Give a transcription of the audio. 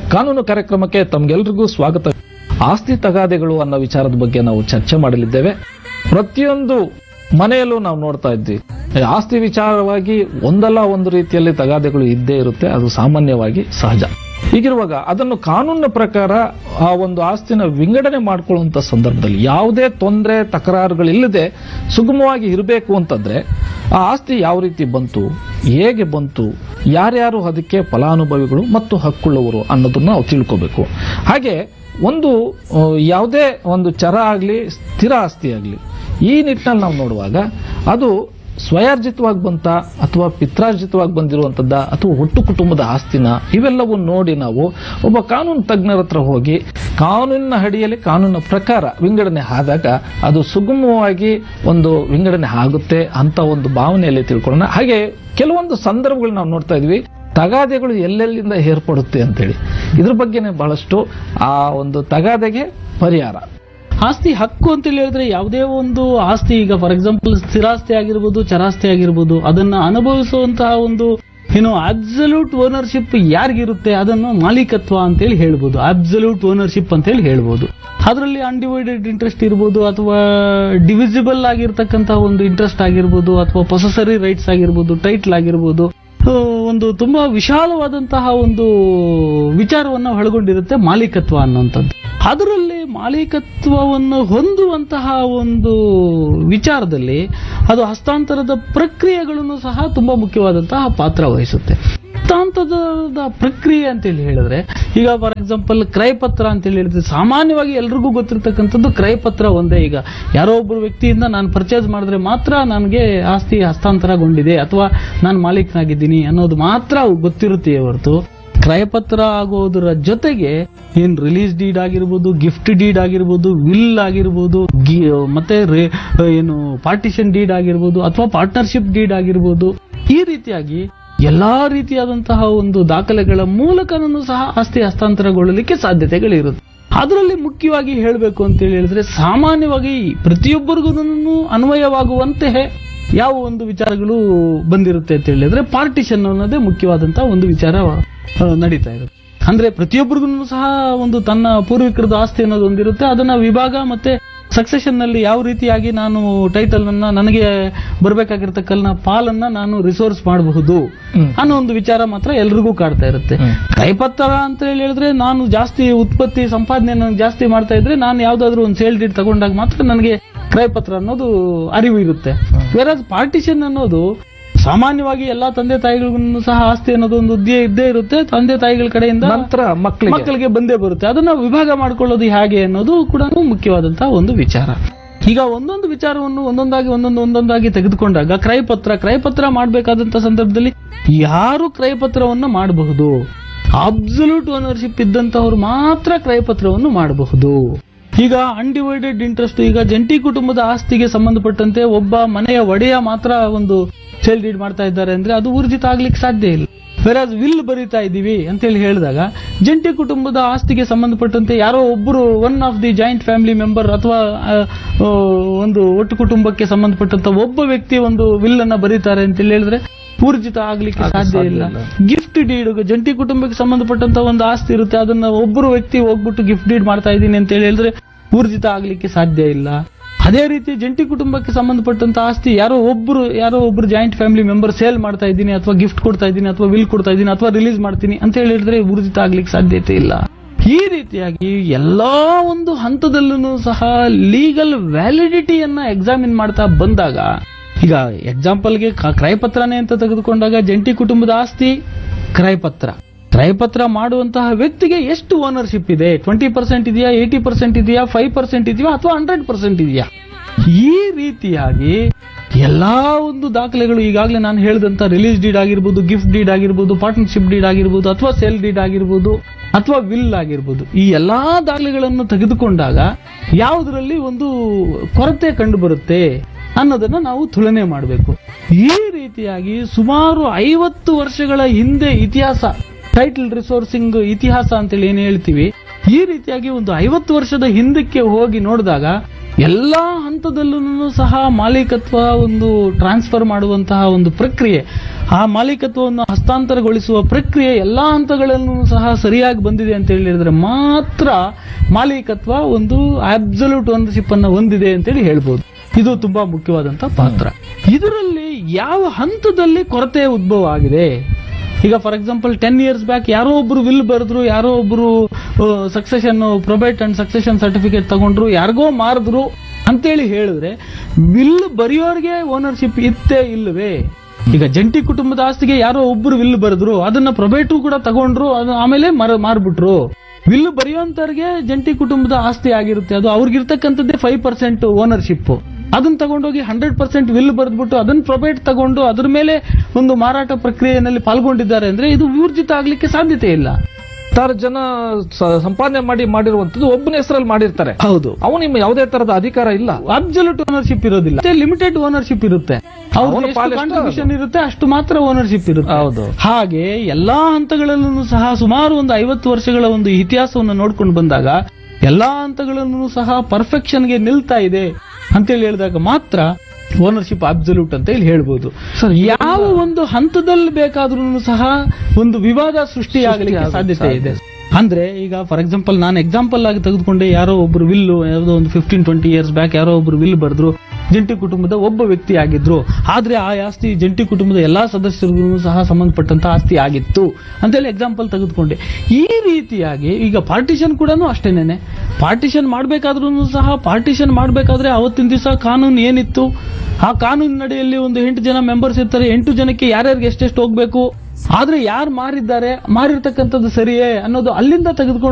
ಕಾನೂನು ಕಾರ್ಯಕ್ರಮಕ್ಕೆ ತಮ್ಗೆಲ್ರಿಗೂ ಸ್ವಾಗತ ಆಸ್ತಿ ತಗಾದೆಗಳು ಅನ್ನೋ ವಿಚಾರದ ಬಗ್ಗೆ ನಾವು ಚರ್ಚೆ ಮಾಡಲಿದ್ದೇವೆ ಪ್ರತಿಯೊಂದು ಮನೆಯಲ್ಲೂ ನಾವು ನೋಡ್ತಾ ಇದ್ವಿ ಆಸ್ತಿ ವಿಚಾರವಾಗಿ ಒಂದಲ್ಲ ಒಂದು ರೀತಿಯಲ್ಲಿ ತಗಾದೆಗಳು ಇದ್ದೇ ಇರುತ್ತೆ ಅದು ಸಾಮಾನ್ಯವಾಗಿ ಸಹಜ ಹೀಗಿರುವಾಗ ಅದನ್ನು ಕಾನೂನಿನ ಪ್ರಕಾರ ಆ ಒಂದು ಆಸ್ತಿನ ವಿಂಗಡಣೆ ಮಾಡ್ಕೊಳ್ಳುವಂತ ಸಂದರ್ಭದಲ್ಲಿ ಯಾವುದೇ ತೊಂದರೆ ತಕರಾರುಗಳಿಲ್ಲದೆ ಸುಗಮವಾಗಿ ಇರಬೇಕು ಅಂತಂದ್ರೆ ಆ ಆಸ್ತಿ ಯಾವ ರೀತಿ ಬಂತು ಹೇಗೆ ಬಂತು ಯಾರ್ಯಾರು ಅದಕ್ಕೆ ಫಲಾನುಭವಿಗಳು ಮತ್ತು ಹಕ್ಕುಳ್ಳವರು ಅನ್ನೋದನ್ನ ನಾವು ತಿಳ್ಕೋಬೇಕು ಹಾಗೆ ಒಂದು ಆ, ಯಾವುದೇ ಒಂದು ಚರ ಆಗಲಿ ಸ್ಥಿರ ಆಸ್ತಿ ಆಗಲಿ ಈ ನಿಟ್ಟಿನಲ್ಲಿ ನಾವು ನೋಡುವಾಗ ಅದು ಸ್ವಯಾರ್ಜಿತವಾಗಿ ಬಂತ ಅಥವಾ ಪಿತ್ರಾರ್ಜಿತವಾಗಿ ಬಂದಿರುವಂತದ್ದ ಅಥವಾ ಒಟ್ಟು ಕುಟುಂಬದ ಆಸ್ತಿನ ಇವೆಲ್ಲವೂ ನೋಡಿ ನಾವು ಒಬ್ಬ ಕಾನೂನು ತಜ್ಞರ ಹತ್ರ ಹೋಗಿ ಕಾನೂನಿನ ಅಡಿಯಲ್ಲಿ ಕಾನೂನಿನ ಪ್ರಕಾರ ವಿಂಗಡಣೆ ಆದಾಗ ಅದು ಸುಗಮವಾಗಿ ಒಂದು ವಿಂಗಡಣೆ ಆಗುತ್ತೆ ಅಂತ ಒಂದು ಭಾವನೆಯಲ್ಲಿ ತಿಳ್ಕೊಳ್ಳೋಣ ಹಾಗೆ ಕೆಲವೊಂದು ಸಂದರ್ಭಗಳು ನಾವು ನೋಡ್ತಾ ಇದ್ವಿ ತಗಾದೆಗಳು ಎಲ್ಲೆಲ್ಲಿಂದ ಏರ್ಪಡುತ್ತೆ ಅಂತೇಳಿ ಇದ್ರ ಬಗ್ಗೆನೇ ಬಹಳಷ್ಟು ಆ ಒಂದು ತಗಾದೆಗೆ ಪರಿಹಾರ ಆಸ್ತಿ ಹಕ್ಕು ಅಂತ ಹೇಳಿದ್ರೆ ಯಾವುದೇ ಒಂದು ಆಸ್ತಿ ಈಗ ಫಾರ್ ಎಕ್ಸಾಂಪಲ್ ಸ್ಥಿರಾಸ್ತಿ ಆಗಿರ್ಬೋದು ಚರಾಸ್ತಿ ಆಗಿರ್ಬೋದು ಅದನ್ನ ಅನುಭವಿಸುವಂತಹ ಒಂದು ಏನು ಅಬ್ಸಲ್ಯೂಟ್ ಓನರ್ಶಿಪ್ ಯಾರಿಗಿರುತ್ತೆ ಅದನ್ನು ಮಾಲೀಕತ್ವ ಅಂತೇಳಿ ಹೇಳ್ಬೋದು ಅಬ್ಸಲ್ಯೂಟ್ ಓನರ್ಶಿಪ್ ಅಂತ ಹೇಳಿ ಹೇಳ್ಬೋದು ಅದರಲ್ಲಿ ಅನ್ಡಿವೈಡೆಡ್ ಇಂಟ್ರೆಸ್ಟ್ ಇರ್ಬೋದು ಅಥವಾ ಡಿವಿಸಿಬಲ್ ಆಗಿರ್ತಕ್ಕಂತಹ ಒಂದು ಇಂಟ್ರೆಸ್ಟ್ ಆಗಿರ್ಬೋದು ಅಥವಾ ಪೊಸಸರಿ ರೈಟ್ಸ್ ಆಗಿರ್ಬೋದು ಟೈಟ್ಲ್ ಆಗಿರ್ಬೋದು ಆ, ಒಂದು ತುಂಬಾ ವಿಶಾಲವಾದಂತಹ ಒಂದು ವಿಚಾರವನ್ನು ಒಳಗೊಂಡಿರುತ್ತೆ ಮಾಲೀಕತ್ವ ಅನ್ನುವಂಥದ್ದು ಅದರಲ್ಲಿ ಮಾಲೀಕತ್ವವನ್ನು ಹೊಂದುವಂತಹ ಒಂದು ವಿಚಾರದಲ್ಲಿ ಅದು ಹಸ್ತಾಂತರದ ಪ್ರಕ್ರಿಯೆಗಳನ್ನು ಸಹ ತುಂಬಾ ಮುಖ್ಯವಾದಂತಹ ಪಾತ್ರ ವಹಿಸುತ್ತೆ ಹಸ್ತಾಂತರದ ಪ್ರಕ್ರಿಯೆ ಅಂತೇಳಿ ಹೇಳಿದ್ರೆ ಈಗ ಫಾರ್ ಎಕ್ಸಾಂಪಲ್ ಕ್ರಯಪತ್ರ ಅಂತೇಳಿ ಹೇಳಿದ್ರೆ ಸಾಮಾನ್ಯವಾಗಿ ಎಲ್ರಿಗೂ ಗೊತ್ತಿರತಕ್ಕಂಥದ್ದು ಕ್ರಯಪತ್ರ ಒಂದೇ ಈಗ ಯಾರೋ ಒಬ್ಬರು ವ್ಯಕ್ತಿಯಿಂದ ನಾನು ಪರ್ಚೇಸ್ ಮಾಡಿದ್ರೆ ಮಾತ್ರ ನನಗೆ ಆಸ್ತಿ ಹಸ್ತಾಂತರಗೊಂಡಿದೆ ಅಥವಾ ನಾನು ಮಾಲೀಕನಾಗಿದ್ದೀನಿ ಅನ್ನೋದು ಮಾತ್ರ ಗೊತ್ತಿರುತ್ತೆಯೇ ಹೊರತು ಕ್ರಯಪತ್ರ ಆಗೋದರ ಜೊತೆಗೆ ಏನ್ ರಿಲೀಸ್ ಡೀಡ್ ಆಗಿರ್ಬೋದು ಗಿಫ್ಟ್ ಡೀಡ್ ಆಗಿರ್ಬೋದು ವಿಲ್ ಆಗಿರ್ಬೋದು ಗಿ- ಮತ್ತೆ ರೇ- ಏನು ಪಾರ್ಟಿಷನ್ ಡೀಡ್ ಆಗಿರ್ಬೋದು ಅಥವಾ ಪಾರ್ಟ್ನರ್ಶಿಪ್ ಡೀಡ್ ಆಗಿರ್ಬೋದು ಈ ರೀತಿಯಾಗಿ ಎಲ್ಲಾ ರೀತಿಯಾದಂತಹ ಒಂದು ದಾಖಲೆಗಳ ಮೂಲಕನೂ ಸಹ ಆಸ್ತಿ ಹಸ್ತಾಂತರಗೊಳ್ಳಲಿಕ್ಕೆ ಸಾಧ್ಯತೆಗಳಿರುತ್ತೆ ಅದರಲ್ಲಿ ಮುಖ್ಯವಾಗಿ ಹೇಳಬೇಕು ಅಂತ ಹೇಳಿದ್ರೆ ಸಾಮಾನ್ಯವಾಗಿ ಪ್ರತಿಯೊಬ್ಬರಿಗೂ ಅನ್ವಯವಾಗುವಂತೆ ಯಾವ ಒಂದು ವಿಚಾರಗಳು ಬಂದಿರುತ್ತೆ ಅಂತ ಹೇಳಿದ್ರೆ ಪಾರ್ಟಿಷನ್ ಅನ್ನೋದೇ ಮುಖ್ಯವಾದಂತಹ ಒಂದು ವಿಚಾರ ಆ, ನಡೀತಾ ಇರುತ್ತೆ ಅಂದ್ರೆ ಪ್ರತಿಯೊಬ್ಬರಿಗೂ ಸಹ ಒಂದು ತನ್ನ ಪೂರ್ವಿಕರದ ಆಸ್ತಿ ಅನ್ನೋದು ಒಂದಿರುತ್ತೆ ಅದನ್ನ ವಿಭಾಗ ಮತ್ತೆ ಸಕ್ಸೆಷನ್ ನಲ್ಲಿ ಯಾವ ರೀತಿಯಾಗಿ ನಾನು ಟೈಟಲ್ ಅನ್ನ ನನಗೆ ಬರ್ಬೇಕಾಗಿರ್ತಕ್ಕಲ್ಲ ಪಾಲನ್ನ ನಾನು ರಿಸೋರ್ಸ್ ಮಾಡಬಹುದು ಹ್ಮ್. ಅನ್ನೋ ಒಂದು ವಿಚಾರ ಮಾತ್ರ ಎಲ್ರಿಗೂ ಕಾಡ್ತಾ ಇರುತ್ತೆ ಹ್ಮ್. ಕೈಪತ್ರ ಅಂತ ಹೇಳಿ ಹೇಳಿದ್ರೆ ನಾನು ಜಾಸ್ತಿ ಉತ್ಪತ್ತಿ ಸಂಪಾದನೆ ನಾನು ಜಾಸ್ತಿ ಮಾಡ್ತಾ ಇದ್ರೆ ನಾನು ಯಾವ್ದಾದ್ರು ಒಂದು ಸೇಲ್ ಡೀಡ್ ತಗೊಂಡಾಗ ಮಾತ್ರ ನನಗೆ ಕ್ರಯಪತ್ರ ಅನ್ನೋದು ಅರಿವು ಇರುತ್ತೆ ಬೇರೆ ಪಾರ್ಟಿಷನ್ ಅನ್ನೋದು ಸಾಮಾನ್ಯವಾಗಿ ಎಲ್ಲಾ ತಂದೆ ತಾಯಿಗಳಿಗೂ ಸಹ ಆಸ್ತಿ ಅನ್ನೋದು ಒಂದು ಉದ್ಯ ಇದ್ದೇ ಇರುತ್ತೆ ತಂದೆ ತಾಯಿಗಳ ಕಡೆಯಿಂದ ನಂತರ ಮಕ್ಕಳಿಗೆ ಮಕ್ಕಳಿಗೆ ಬಂದೇ ಬರುತ್ತೆ ಅದನ್ನ ವಿಭಾಗ ಮಾಡ್ಕೊಳ್ಳೋದು ಹೇಗೆ ಅನ್ನೋದು ಕೂಡ ಮುಖ್ಯವಾದಂತಹ ಒಂದು ವಿಚಾರ ಈಗ ಒಂದೊಂದು ವಿಚಾರವನ್ನು ಒಂದೊಂದಾಗಿ ಒಂದೊಂದು ಒಂದೊಂದಾಗಿ ತೆಗೆದುಕೊಂಡಾಗ ಕ್ರಯಪತ್ರ ಕ್ರಯಪತ್ರ ಮಾಡಬೇಕಾದಂತ ಸಂದರ್ಭದಲ್ಲಿ ಯಾರು ಕ್ರಯಪತ್ರವನ್ನು ಮಾಡಬಹುದು ಅಬ್ಸಲ್ಯೂಟ್ ಓನರ್ಶಿಪ್ ಇದ್ದಂತಹವ್ರು ಮಾತ್ರ ಕ್ರಯಪತ್ರವನ್ನು ಮಾಡಬಹುದು ಈಗ ಅನ್ಡಿವೈಡೆಡ್ ಇಂಟ್ರೆಸ್ಟ್ ಈಗ ಜಂಟಿ ಕುಟುಂಬದ ಆಸ್ತಿಗೆ ಸಂಬಂಧಪಟ್ಟಂತೆ ಒಬ್ಬ ಮನೆಯ ಒಡೆಯ ಮಾತ್ರ ಒಂದು ಸೇಲ್ ಡೀಡ್ ಮಾಡ್ತಾ ಇದ್ದಾರೆ ಅಂದ್ರೆ ಅದು ಊರ್ಜಿತ ಆಗ್ಲಿಕ್ಕೆ ಸಾಧ್ಯ ಇಲ್ಲ ಬೇರೆ ವಿಲ್ ಬರೀತಾ ಇದ್ದೀವಿ ಅಂತೇಳಿ ಹೇಳಿದಾಗ ಜಂಟಿ ಕುಟುಂಬದ ಆಸ್ತಿಗೆ ಸಂಬಂಧಪಟ್ಟಂತೆ ಯಾರೋ ಒಬ್ಬರು one of the joint family member ಅಥವಾ ಆ, ಆ, ಒಂದು ಒಟ್ಟು ಕುಟುಂಬಕ್ಕೆ ಸಂಬಂಧಪಟ್ಟಂತ ಒಬ್ಬ ವ್ಯಕ್ತಿ ಒಂದು ವಿಲ್ ಅನ್ನ ಬರೀತಾರೆ ಅಂತೇಳಿ ಹೇಳಿದ್ರೆ ಊರ್ಜಿತ ಆಗ್ಲಿಕ್ಕೆ ಅದು ಸಾಧ್ಯ ಸಾಧ್ಯ ಇಲ್ಲ ಇಲ್ಲ. ಗಿಫ್ಟ್ ಡೀಡ್ ಜಂಟಿ ಕುಟುಂಬಕ್ಕೆ ಸಂಬಂಧಪಟ್ಟಂತ ಒಂದು ಆಸ್ತಿ ಇರುತ್ತೆ ಅದನ್ನ ಒಬ್ಬರು ವ್ಯಕ್ತಿ ಹೋಗ್ಬಿಟ್ಟು ಗಿಫ್ಟ್ ಡೀಡ್ ಮಾಡ್ತಾ ಇದ್ದೀನಿ ಅಂತ ಹೇಳಿ ಹೇಳಿದ್ರೆ ಊರ್ಜಿತ ಆಗ್ಲಿಕ್ಕೆ ಸಾಧ್ಯ ಇಲ್ಲ ಅದೇ ರೀತಿ ಜಂಟಿ ಕುಟುಂಬಕ್ಕೆ ಸಂಬಂಧಪಟ್ಟಂತ ಆಸ್ತಿ ಯಾರೋ ಒಬ್ರು ಯಾರೋ ಒಬ್ರು ಜಾಯಿಂಟ್ ಫ್ಯಾಮಿಲಿ ಮೆಂಬರ್ ಸೇಲ್ ಮಾಡ್ತಾ ಇದ್ದೀನಿ ಅಥವಾ ಗಿಫ್ಟ್ ಕೊಡ್ತಾ ಇದ್ದೀನಿ ಅಥವಾ ವಿಲ್ ಕೊಡ್ತಾ ಇದ್ದೀನಿ ಅಥವಾ ರಿಲೀಸ್ ಮಾಡ್ತೀನಿ ಅಂತ ಹೇಳಿದ್ರೆ ಊರ್ಜಿತ ಆಗ್ಲಿಕ್ಕೆ ಸಾಧ್ಯತೆ ಇಲ್ಲ ಈ ರೀತಿಯಾಗಿ ಎಲ್ಲಾ ಒಂದು ಹಂತದಲ್ಲೂ ಸಹ ಲೀಗಲ್ ವ್ಯಾಲಿಡಿಟಿಯನ್ನ ಎಕ್ಸಾಮಿನ್ ಮಾಡ್ತಾ ಬಂದಾಗ ಈಗ ಎಕ್ಸಾಂಪಲ್ಗೆ ಕ- ಕ್ರಯಪತ್ರನೇ ಅಂತ ತೆಗೆದುಕೊಂಡಾಗ ಜಂಟಿ ಕುಟುಂಬದ ಆಸ್ತಿ ಕ್ರಯಪತ್ರ ಕ್ರಯಪತ್ರ ಮಾಡುವಂತಹ ವ್ಯಕ್ತಿಗೆ ಎಷ್ಟು ಓನರ್ಶಿಪ್ ಇದೆ ಟ್ವೆಂಟಿ ಪರ್ಸೆಂಟ್ ಇದೆಯಾ ಏಟಿ ಪರ್ಸೆಂಟ್ ಇದೆಯಾ ಫೈವ್ ಪರ್ಸೆಂಟ್ ಇದೆಯಾ ಅಥವಾ ಹಂಡ್ರೆಡ್ ಪರ್ಸೆಂಟ್ ಇದೆಯಾ ಈ ರೀತಿಯಾಗಿ ಎಲ್ಲಾ ಒಂದು ದಾಖಲೆಗಳು ಈಗಾಗಲೇ ನಾನು ಹೇಳಿದಂತ ರಿಲೀಸ್ ಡೀಡ್ ಆಗಿರ್ಬೋದು ಗಿಫ್ಟ್ ಡೀಡ್ ಆಗಿರ್ಬೋದು ಪಾರ್ಟ್ನರ್ಶಿಪ್ ಡೀಡ್ ಆಗಿರ್ಬೋದು ಅಥವಾ ಸೇಲ್ ಡೀಡ್ ಆಗಿರ್ಬೋದು ಅಥವಾ ವಿಲ್ ಆಗಿರ್ಬೋದು ಈ ಎಲ್ಲಾ ದಾಖಲೆಗಳನ್ನು ತೆಗೆದುಕೊಂಡಾಗ ಯಾವುದರಲ್ಲಿ ಒಂದು ಕೊರತೆ ಕಂಡು ಬರುತ್ತೆ ಅನ್ನೋದನ್ನ ನಾವು ತುಲನೆ ಮಾಡಬೇಕು ಈ ರೀತಿಯಾಗಿ ಸುಮಾರು ಐವತ್ತು ವರ್ಷಗಳ ಹಿಂದೆ ಇತಿಹಾಸ ಟೈಟಲ್ ರಿಸೋರ್ಸಿಂಗ್ ಇತಿಹಾಸ ಅಂತೇಳಿ ಏನ್ ಹೇಳ್ತೀವಿ ಈ ರೀತಿಯಾಗಿ ಒಂದು ಐವತ್ತು ವರ್ಷದ ಹಿಂದಕ್ಕೆ ಹೋಗಿ ನೋಡಿದಾಗ ಎಲ್ಲಾ ಹಂತದಲ್ಲೂ ಸಹ ಮಾಲೀಕತ್ವ ಒಂದು ಟ್ರಾನ್ಸ್ಫರ್ ಮಾಡುವಂತಹ ಒಂದು ಪ್ರಕ್ರಿಯೆ ಆ ಮಾಲೀಕತ್ವವನ್ನು ಹಸ್ತಾಂತರಗೊಳಿಸುವ ಪ್ರಕ್ರಿಯೆ ಎಲ್ಲಾ ಹಂತಗಳಲ್ಲೂ ಸಹ ಸರಿಯಾಗಿ ಬಂದಿದೆ ಅಂತ ಹೇಳಿದ್ರೆ ಮಾತ್ರ ಮಾಲೀಕತ್ವ ಒಂದು ಅಬ್ಸಲ್ಯೂಟ್ ಓನರ್ಶಿಪ್ ಅನ್ನ ಹೊಂದಿದೆ ಅಂತೇಳಿ ಹೇಳ್ಬೋದು ಇದು ತುಂಬಾ ಮುಖ್ಯವಾದಂತಹ ಪಾತ್ರ ಇದರಲ್ಲಿ ಯಾವ ಹಂತದಲ್ಲಿ ಕೊರತೆ ಉದ್ಭವ ಆಗಿದೆ ಈಗ for example ten years back ಯಾರೋ ಒಬ್ರು ವಿಲ್ ಬರೆದ್ರು ಯಾರೋ ಒಬ್ರು succession probate and succession certificate ತಗೊಂಡ್ರು ಯಾರಿಗೋ ಮಾರಿದ್ರು ಅಂತೇಳಿ ಹೇಳಿದ್ರೆ ವಿಲ್ ಬರೆಯೋರ್ಗೆ ಓನರ್ಶಿಪ್ ಇತ್ತೇ ಇಲ್ಲವೇ ಈಗ ಜಂಟಿ ಕುಟುಂಬದ ಆಸ್ತಿಗೆ ಯಾರೋ ಒಬ್ರು ವಿಲ್ ಬರೆದ್ರು ಅದನ್ನ ಪ್ರೊಬೈಟು ಕೂಡ ತಗೊಂಡ್ರು ಅದು ಆಮೇಲೆ ಮರ ಮಾರ್ಬಿಟ್ರು ವಿಲ್ ಬರೆಯುವಂತವ್ರಿಗೆ ಜಂಟಿ ಕುಟುಂಬದ ಆಸ್ತಿ ಆಗಿರುತ್ತೆ ಅದು ಅವ್ರಿಗಿರ್ತಕ್ಕಂಥದ್ದೇ ಫೈವ್ ಪರ್ಸೆಂಟ್ ಓನರ್ಶಿಪ್ ಅದನ್ನ ತಗೊಂಡೋಗಿ ಹಂಡ್ರೆಡ್ ಪರ್ಸೆಂಟ್ ವಿಲ್ ಬರೆದ್ಬಿಟ್ಟು ಅದನ್ನ ಪ್ರೊಬೈಟ್ ತಗೊಂಡು ಅದ್ರ ಮೇಲೆ ಒಂದು ಮಾರಾಟ ಪ್ರಕ್ರಿಯೆಯಲ್ಲಿ ಪಾಲ್ಗೊಂಡಿದ್ದಾರೆ ಅಂದ್ರೆ ಇದು ಊರ್ಜಿತ ಆಗ್ಲಿಕ್ಕೆ ಸಾಧ್ಯತೆ ಇಲ್ಲ ಹತ್ತಾರು ಜನ ಸ- ಸಂಪಾದನೆ ಮಾಡಿ ಮಾಡಿರುವಂತದ್ದು ಒಬ್ಬನ ಹೆಸರಲ್ಲಿ ಮಾಡಿರ್ತಾರೆ ಹೌದು ಅವು ನಿಮ್ಮ ಯಾವುದೇ ತರದ ಅಧಿಕಾರ ಇಲ್ಲ ಅಬ್ಸಲ್ಯೂಟ್ ಓನರ್ಶಿಪ್ ಇರೋದಿಲ್ಲ ಲಿಮಿಟೆಡ್ ಓನರ್ಶಿಪ್ ಇರುತ್ತೆ ಅವನ ಪಾಲು ಎಷ್ಟು ಕಾಂಟ್ರಿಬ್ಯೂಷನ್ ಇರುತ್ತೆ ಅಷ್ಟು ಮಾತ್ರ ಓನರ್ಶಿಪ್ ಇರುತ್ತೆ ಹೌದು ಹಾಗೆ ಎಲ್ಲಾ ಹಂತಗಳಲ್ಲೂ ಸಹ ಸುಮಾರು ಒಂದು ಐವತ್ತು ವರ್ಷಗಳ ಒಂದು ಇತಿಹಾಸವನ್ನು ನೋಡ್ಕೊಂಡು ಬಂದಾಗ ಎಲ್ಲಾ ಹಂತಗಳಲ್ಲೂ ಸಹ ಪರ್ಫೆಕ್ಷನ್ಗೆ ನಿಲ್ತಾ ಇದೆ ಅಂತೇಳಿ ಹೇಳಿದಾಗ ಮಾತ್ರ ಓನರ್ಶಿಪ್ ಅಬ್ಸಲ್ಯೂಟ್ ಅಂತ ಹೇಳಿ ಹೇಳ್ಬೋದು ಸರ್, ಯಾವ ಒಂದು ಹಂತದಲ್ಲಿ ಬೇಕಾದ್ರೂ ಸಹ ಒಂದು ವಿವಾದ ಸೃಷ್ಟಿಯಾಗಲಿಕ್ಕೆ ಸೃಷ್ಟಿ ಸಾಧ್ಯತೆ ಆಗುತ್ತೆ, ಇದೆ ಅಂದ್ರೆ ಈಗ ಫಾರ್ ಎಕ್ಸಾಂಪಲ್ ನಾನು ಎಕ್ಸಾಂಪಲ್ ಆಗಿ ತೆಗೆದುಕೊಂಡೆ ಯಾರೋ ಒಬ್ರು ವಿಲ್ಲು ಯಾವುದೋ ಒಂದು ಫಿಫ್ಟೀನ್ ಟ್ವೆಂಟಿ ಇಯರ್ಸ್ ಬ್ಯಾಕ್ ಯಾರೋ ಒಬ್ರು ವಿಲ್ ಬರೆದ್ರು ಜಂಟಿ ಕುಟುಂಬದ ಒಬ್ಬ ವ್ಯಕ್ತಿ ಆಗಿದ್ರು ಆದ್ರೆ ಆ ಆಸ್ತಿ ಜಂಟಿ ಕುಟುಂಬದ ಎಲ್ಲಾ ಸದಸ್ಯರಿಗೂ ಸಹ ಸಂಬಂಧಪಟ್ಟಂತ ಆಸ್ತಿ ಆಗಿತ್ತು ಅಂತೇಳಿ ಎಕ್ಸಾಂಪಲ್ ತೆಗೆದುಕೊಂಡೆ ಈ ರೀತಿಯಾಗಿ ಈಗ ಪಾರ್ಟಿಷನ್ ಕೂಡ ಅಷ್ಟೇನೇನೆ ಪಾರ್ಟಿಷನ್ ಮಾಡ್ಬೇಕಾದ್ರೂ ಸಹ ಪಾರ್ಟಿಷನ್ ಮಾಡ್ಬೇಕಾದ್ರೆ ಅವತ್ತಿನ ದಿವಸ ಕಾನೂನು ಏನಿತ್ತು ಆ ಕಾನೂನಿನಡಿಯಲ್ಲಿ ಒಂದು ಎಂಟು ಜನ ಮೆಂಬರ್ಸ್ ಇರ್ತಾರೆ ಎಂಟು ಜನಕ್ಕೆ ಯಾರ್ಯಾರಿಗೆ ಎಷ್ಟೆಷ್ಟು ಹೋಗ್ಬೇಕು ಆದ್ರೆ ಯಾರು ಮಾರಿದ್ದಾರೆ ಮಾರಿರ್ತಕ್ಕಂಥದ್ದು ಸರಿಯೇ ಅನ್ನೋದು ಅಲ್ಲಿಂದ ತೆಗೆದುಕೊಂಡು